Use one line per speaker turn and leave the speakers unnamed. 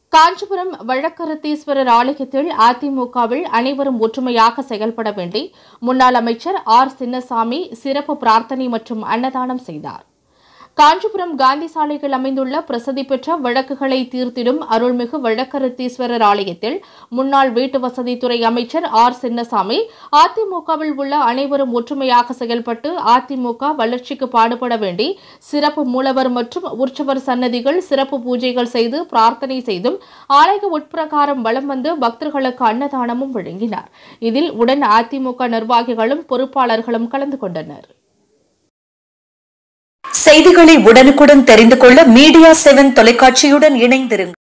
காஞ்சிபுரம் வழக்கரத்தீஸ்வரர் ஆலயத்தில் அதிமுகவில் அனைவரும் ஒற்றுமையாக செயல்பட வேண்டி முன்னாள் அமைச்சர் ஆர் சின்னசாமி சிறப்பு பிரார்த்தனை மற்றும் அன்னதானம் செய்தார் காஞ்சிபுரம் காந்தி சாலையில் அமைந்துள்ள பிரசித்தி பெற்ற வழக்குகளை தீர்த்திடும் அருள்மிகு வழக்கரத்தீஸ்வரர் ஆலயத்தில் முன்னாள் வீட்டு வசதித்துறை அமைச்சர் ஆர் சின்னசாமி அதிமுகவில் உள்ள அனைவரும் ஒற்றுமையாக செயல்பட்டு அதிமுக வளர்ச்சிக்கு பாடுபட வேண்டி சிறப்பு மூலவர் மற்றும் உற்சவர் சன்னதிகள் சிறப்பு பூஜைகள் செய்து பிரார்த்தனை செய்தும் ஆலய உட்பிரகாரம் வலம் வந்து பக்தர்களுக்கு அன்னதானமும் வழங்கினார் இதில் உடன் அதிமுக நிர்வாகிகளும் பொறுப்பாளர்களும் கலந்து கொண்டனர்
செய்திகளை உடனுக்குடன் தெரிந்து கொள்ள மீடியா செவன் தொலைக்காட்சியுடன் இணைந்திருங்கள்